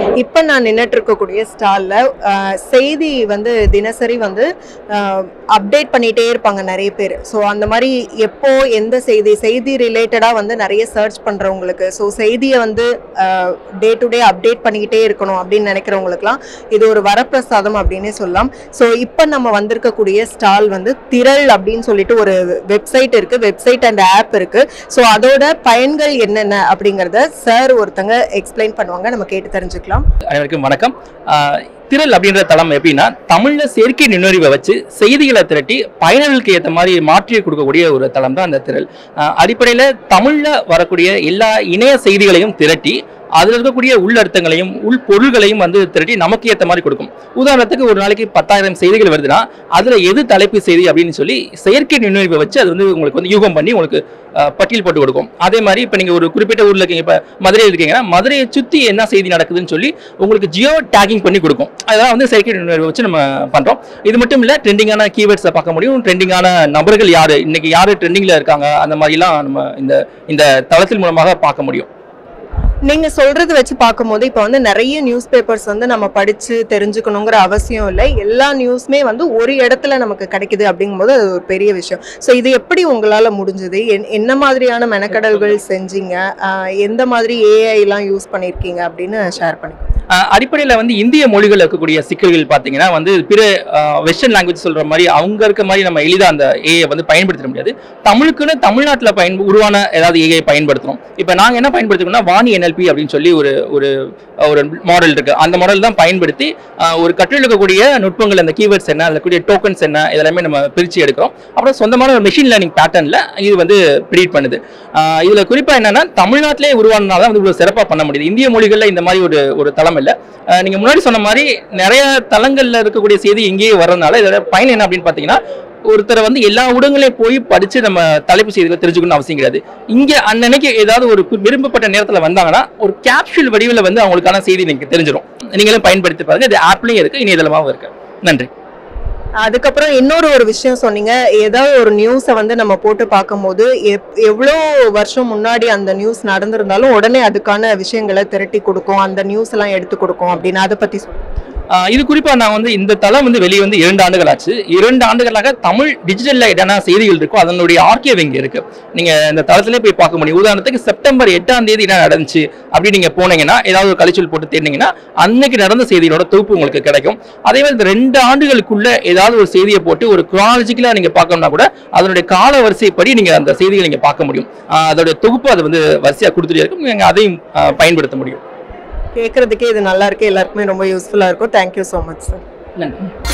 இப்போ நான் நின்றுட்டு இருக்கக்கூடிய ஸ்டாலில் செய்தி வந்து தினசரி வந்து அப்டேட் பண்ணிகிட்டே இருப்பாங்க நிறைய பேர் ஸோ அந்த மாதிரி எப்போ எந்த செய்தி செய்தி ரிலேட்டடாக வந்து நிறைய சர்ச் பண்ணுறவங்களுக்கு ஸோ செய்தியை வந்து டே டு டே அப்டேட் பண்ணிக்கிட்டே இருக்கணும் அப்படின்னு நினைக்கிறவங்களுக்குலாம் இது ஒரு வரப்பிரசாதம் அப்படின்னே சொல்லலாம் ஸோ இப்போ நம்ம வந்திருக்கக்கூடிய ஸ்டால் வந்து திரள் அப்படின்னு சொல்லிட்டு ஒரு வெப்சைட் இருக்குது வெப்சைட் அண்ட் ஆப் இருக்குது ஸோ அதோட பயன்கள் என்னென்ன அப்படிங்கிறத சார் ஒருத்தங்க எக்ஸ்பிளைன் பண்ணுவாங்க நம்ம கேட்டு தெரிஞ்சுக்கலாம் அனைவருக்கும் வணக்கம் ஆஹ் திரள் அப்படின்ற தளம் எப்படின்னா தமிழ்ல செயற்கை நுண்ணறிவை வச்சு செய்திகளை திரட்டி பயனர்களுக்கு ஏற்ற மாதிரி மாற்றி கொடுக்கக்கூடிய ஒரு தளம் தான் அந்த திரள் ஆஹ் அடிப்படையில தமிழ்ல வரக்கூடிய எல்லா இணைய செய்திகளையும் திரட்டி அதில் இருக்கக்கூடிய உள்ளர்த்தங்களையும் உள் பொருள்களையும் வந்து திரட்டி நமக்கு ஏற்ற மாதிரி கொடுக்கும் உதாரணத்துக்கு ஒரு நாளைக்கு பத்தாயிரம் செய்திகள் வருதுன்னா அதுல எது தலைப்பு செய்தி அப்படின்னு சொல்லி செயற்கை நுண்ணறிவை வச்சு அது வந்து உங்களுக்கு வந்து யூகம் பண்ணி உங்களுக்கு ஆஹ், பட்டியல் போட்டு கொடுக்கும் அதே மாதிரி இப்போ நீங்கள் ஒரு குறிப்பிட்ட ஊரில் இருக்கீங்க இப்போ மதுரையில் இருக்கீங்கன்னா மதுரையை சுற்றி என்ன செய்தி நடக்குதுன்னு சொல்லி உங்களுக்கு ஜியோ டேகிங் பண்ணி கொடுக்கும் அதெல்லாம் வந்து செயற்கை நுண்ணறிவை வச்சு நம்ம பண்ணுறோம் இது மட்டும் இல்லை ட்ரெண்டிங்கான கீவேர்ட்ஸை பார்க்க முடியும் ட்ரெண்டிங்கான நபர்கள் யார் இன்னைக்கு யார் ட்ரெண்டிங்கில் இருக்காங்க அந்த மாதிரிலாம் நம்ம இந்த இந்த தளத்தின் மூலமாக பார்க்க முடியும் நீங்க சொல்றது வச்சு பார்க்கும்போது இப்போ வந்து நிறைய நியூஸ் பேப்பர்ஸ் வந்து நம்ம படிச்சு தெரிஞ்சுக்கணுங்கிற அவசியம் இல்லை எல்லா நியூஸுமே வந்து ஒரு இடத்துல நமக்கு கிடைக்குது அப்படிங்கும்போது அது ஒரு பெரிய விஷயம் ஸோ இது எப்படி உங்களால முடிஞ்சது என்- என்ன மாதிரியான மெனக்கடல்கள் செஞ்சீங்க ஆஹ் எந்த மாதிரி ஏஐ எல்லாம் யூஸ் பண்ணியிருக்கீங்க அப்படின்னு ஷேர் பண்ணி அடிப்படையில் வந்து இந்திய மொழிகள் இருக்கக்கூடிய சிக்கல்கள் பார்த்தீங்கன்னா வந்து பிற வெஸ்டர்ன் லாங்குவேஜ் சொல்கிற மாதிரி அவங்க இருக்க மாதிரி நம்ம எளிதாக அந்த ஏஐ வந்து பயன்படுத்த முடியாது தமிழுக்குன்னு தமிழ்நாட்டில் பயன் உருவான ஏதாவது ஏஐ பயன்படுத்தணும் இப்போ நாங்கள் என்ன பயன்படுத்துறோம்னா வாணி என்எல்பி அப்படின்னு சொல்லி ஒரு ஒரு ஒரு மாடல் இருக்கு அந்த மாடல் தான் பயன்படுத்தி ஆஹ், ஒரு கட்டில் இருக்கக்கூடிய நுட்பங்கள் அந்த கீவேர்ட்ஸ் என்ன அதில் இருக்கக்கூடிய டோக்கன்ஸ் என்ன இதெல்லாமே நம்ம பிரித்து எடுக்கிறோம் அப்புறம் சொந்தமான ஒரு மெஷின் லேர்னிங் பேட்டர்னில் இது வந்து ப்ரீட் பண்ணுது ஆஹ், இதுல குறிப்பா என்னன்னா தமிழ்நாட்டிலே உருவானனால தான் வந்து இவ்வளவு சிறப்பா பண்ண முடியுது இந்திய மொழிகள்ல இந்த மாதிரி ஒரு ஒரு தளம் இல்ல ஆஹ் நீங்க முன்னாடி சொன்ன மாதிரி நிறைய தளங்கள்ல இருக்கக்கூடிய செய்தி இங்கேயே வர்றதுனால இதோட பயன் என்ன அப்படின்னு பாத்தீங்கன்னா ஒருத்தரை வந்து எல்லா ஊடகங்களையும் போய் படிச்சு நம்ம தலைப்பு செய்திகளை தெரிஞ்சுக்கணும்னு அவசியம் கிடையாது இங்க அன்னன்னைக்கு ஏதாவது ஒரு கு- விரும்பப்பட்ட நேரத்துல வந்தாங்கன்னா ஒரு கேப்சூல் வடிவில் வந்து அவங்களுக்கான செய்தி நீங்க தெரிஞ்சிடும் நீங்களும் பயன்படுத்தி பாருங்க இது ஆப்லயும் இருக்கு இணையதளமாகவும் இருக்கு நன்றி அதுக்கப்புறம் இன்னொரு ஒரு விஷயம் சொன்னீங்க ஏதாவது ஒரு நியூஸை வந்து நம்ம போட்டு பார்க்கும்போது எப்- எவ்வளோ வருஷம் முன்னாடி அந்த நியூஸ் நடந்திருந்தாலும் உடனே அதுக்கான விஷயங்களை திரட்டி கொடுக்கும் அந்த நியூஸ் எல்லாம் எடுத்து கொடுக்கும் அப்படின்னு அதை பத்தி சொல்லுங்க ஆஹ் இது குறிப்பா நான் வந்து இந்த தளம் வந்து வெளியே வந்து இரண்டு ஆண்டுகள் ஆச்சு இரண்டு ஆண்டுகளாக தமிழ் டிஜிட்டல்ல என்னென்ன செய்திகள் இருக்கோ அதனுடைய ஆர்கிவ் இங்க இருக்கு நீங்க இந்த தளத்திலே போய் பார்க்க முடியும் உதாரணத்துக்கு செப்டம்பர் எட்டாம் தேதி என்ன நடந்துச்சு அப்படி நீங்க போனீங்கன்னா ஏதாவது ஒரு கலைச்சொல் போட்டு தேடினீங்கன்னா அன்னைக்கு நடந்த செய்திகளோட தொகுப்பு உங்களுக்கு கிடைக்கும் அதே மாதிரி இந்த ரெண்டு ஆண்டுகளுக்குள்ள ஏதாவது ஒரு செய்தியை போட்டு ஒரு குராலஜிக்கலா நீங்க பார்க்கணும்னா கூட அதனுடைய கால வரிசைப்படி நீங்க அந்த செய்திகளை நீங்க பார்க்க முடியும் ஆஹ் அதோட தொகுப்பு அது வந்து வரிசையா கொடுத்துட்டே இருக்கும் நீங்க அதையும் ஆஹ் பயன்படுத்த முடியும் கேட்கறதுக்கே இது நல்லா இருக்கு எல்லாருக்குமே ரொம்ப யூஸ்ஃபுல்லா இருக்கும் தேங்க்யூ ஸோ மச் சார் நன்றி